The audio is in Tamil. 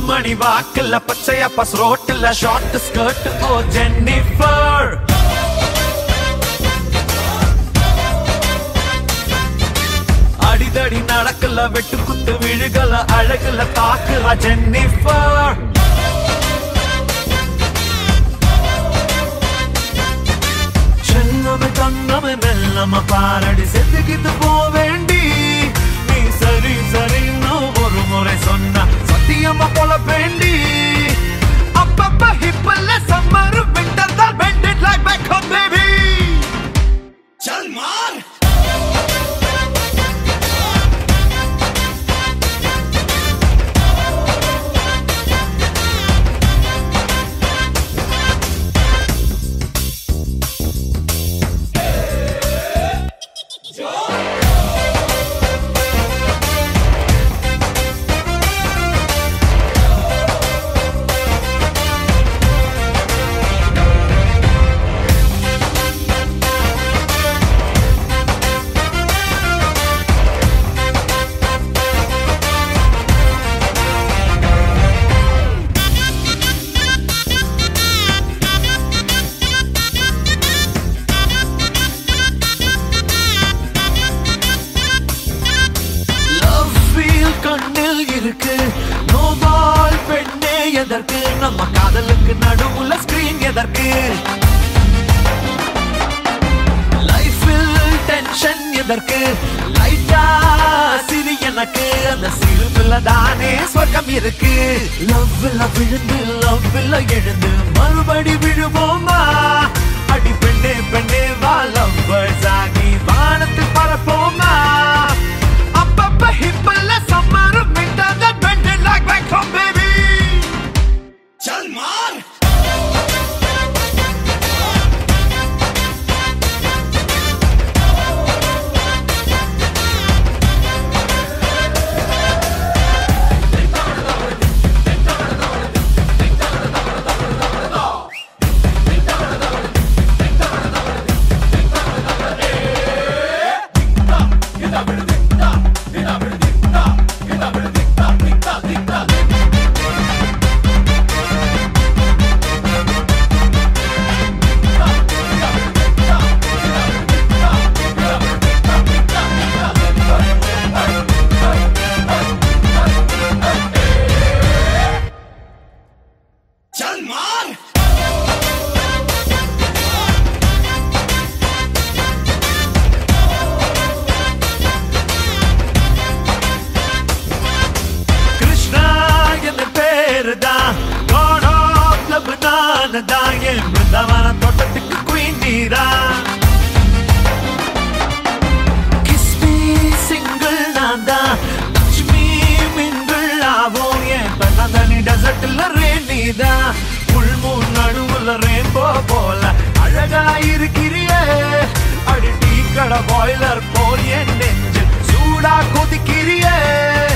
மணி வாக்குல பச்சையா பஸ் ரோட்டுல ஷார்ட் ஸ்கர்ட் ஓ ஜென்னிஃபர் அடிதடி நடக்கல வெட்டு குத்து விழுகல அழகுல தாக்குல ஜென்னிஃபர் செல்லம தங்கம மெல்லம பாரடி செத்துக்கிட்டு போவேண்டி நீ சரி சரின்னு ஒரு முறை சொன்ன சத்தியமா போல வேண்டி அப்பப்ப ஹிப்பல்ல சம்மர் விண்டர் தான் பெண்டட் லைக் பேக் ஹோம் பேபி சல் மார் லவ் ஃபீல் கண்ணில் இருக்கு நோபால் பெண்ணே எதற்கு நம்ம காதலுக்கு நடுவுல ஸ்கிரீன் எதற்கு லைஃபில் டென்ஷன் எதற்கு லைட்டா சிரி எனக்கு அந்த சிரிப்புல தானே சொர்க்கம் இருக்கு லவ்ல விழுந்து லவ்ல எழுந்து மறுபடி விழுவோமா அடி பெண்ணே பெண்ணே வா லவ்வர்ஸ் ஆகி வானத்தில் பறப்போமா அப்பப்ப ஹிப்பல்ல சம்மரும் விட்டாத பெண்டட் லைக் பேக் ஹோம் பேபி சல் மார் चल मार கிருஷ்ணா என்ன பேரு தான் God of love நானு தான் என் பிருந்தாவன தோட்டத்துக்கு குயின் நீரா Kiss me single நான் தான் Touch me mingle ஆவோம் என் தனதனி டெசர்ட்ல ரேனி தான் புல் மூன் நடுவுல ரெயின்போ போல அழகா இருக்கிறியே அடி டீ கடை பாய்லர் போல் என் நெஞ்சு சூடா கொதிக்கிறியே